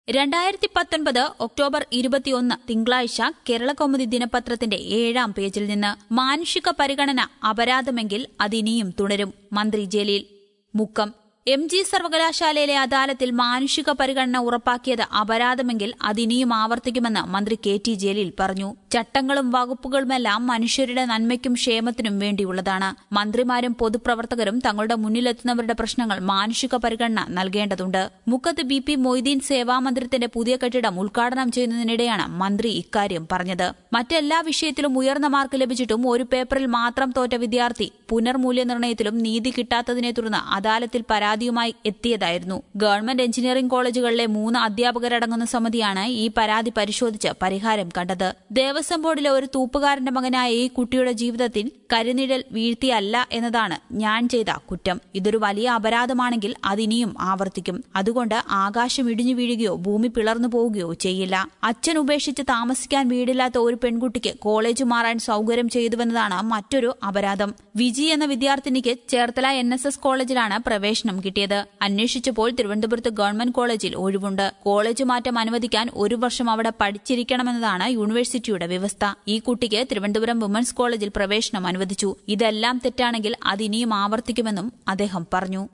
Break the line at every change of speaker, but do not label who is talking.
രണ്ടായിരത്തി പത്തൊൻപത് ഒക്ടോബർ ഇരുപത്തിയൊന്ന് തിങ്കളാഴ്ച കേരളകൗമുദി ദിനപത്രത്തിന്റെ ഏഴാം പേജിൽ നിന്ന് മാനുഷിക പരിഗണന അപരാധമെങ്കിൽ അതിനിയും തുടരും മന്ത്രി ജലീൽ മുക്കം എം ജി സർവകലാശാലയിലെ അദാലത്തിൽ മാനുഷിക പരിഗണന ഉറപ്പാക്കിയത് അപരാധമെങ്കിൽ അതിനിയും ആവർത്തിക്കുമെന്ന് മന്ത്രി കെ ടി ജലീൽ പറഞ്ഞു ചട്ടങ്ങളും വകുപ്പുകളുമെല്ലാം മനുഷ്യരുടെ നന്മയ്ക്കും ക്ഷേമത്തിനും വേണ്ടിയുള്ളതാണ് മന്ത്രിമാരും പൊതുപ്രവർത്തകരും തങ്ങളുടെ മുന്നിലെത്തുന്നവരുടെ പ്രശ്നങ്ങൾ മാനുഷിക പരിഗണന നൽകേണ്ടതുണ്ട് മുക്കത്ത് ബി പി മൊയ്തീൻ സേവാമന്ദിരത്തിന്റെ പുതിയ കെട്ടിടം ഉദ്ഘാടനം ചെയ്യുന്നതിനിടെയാണ് മന്ത്രി ഇക്കാര്യം പറഞ്ഞത് മറ്റെല്ലാ വിഷയത്തിലും ഉയർന്ന മാർക്ക് ലഭിച്ചിട്ടും ഒരു പേപ്പറിൽ മാത്രം തോറ്റ വിദ്യാർത്ഥി പുനർമൂല്യനിർണ്ണയത്തിലും നീതി കിട്ടാത്തതിനെ തുടർന്ന് അദാലത്തിൽ പരാതിയുമായി എത്തിയതായിരുന്നു ഗവൺമെന്റ് എഞ്ചിനീയറിംഗ് കോളേജുകളിലെ മൂന്ന് അധ്യാപകരടങ്ങുന്ന സമിതിയാണ് ഈ പരാതി പരിശോധിച്ച് പരിഹാരം കണ്ടത് ദേവസ്വം ബോർഡിലെ ഒരു തൂപ്പുകാരന്റെ മകനായ ഈ കുട്ടിയുടെ ജീവിതത്തിൽ കരിനിഴൽ വീഴ്ത്തിയല്ല എന്നതാണ് ഞാൻ ചെയ്ത കുറ്റം ഇതൊരു വലിയ അപരാധമാണെങ്കിൽ അതിനിയും ആവർത്തിക്കും അതുകൊണ്ട് ആകാശം ഇടിഞ്ഞു വീഴുകയോ ഭൂമി പിളർന്നു പോവുകയോ ചെയ്യില്ല അച്ഛൻ ഉപേക്ഷിച്ച് താമസിക്കാൻ വീടില്ലാത്ത ഒരു പെൺകുട്ടിക്ക് കോളേജ് മാറാൻ സൌകര്യം ചെയ്തുവെന്നതാണ് മറ്റൊരു അപരാധം വിജി എന്ന വിദ്യാർത്ഥിനിക്ക് ചേർത്തല എൻ എസ് എസ് കോളേജിലാണ് പ്രവേശനം കിട്ടിയത് അന്വേഷിച്ചപ്പോൾ തിരുവനന്തപുരത്ത് ഗവൺമെന്റ് കോളേജിൽ ഒഴിവുണ്ട് കോളേജ് മാറ്റം അനുവദിക്കാൻ ഒരു വർഷം അവിടെ പഠിച്ചിരിക്കണമെന്നതാണ് യൂണിവേഴ്സിറ്റിയുടെ വ്യവസ്ഥ ഈ കുട്ടിക്ക് തിരുവനന്തപുരം വുമൻസ് കോളേജിൽ പ്രവേശനം അനുവദിച്ചു ഇതെല്ലാം തെറ്റാണെങ്കിൽ അതിനിയും ആവർത്തിക്കുമെന്നും അദ്ദേഹം പറഞ്ഞു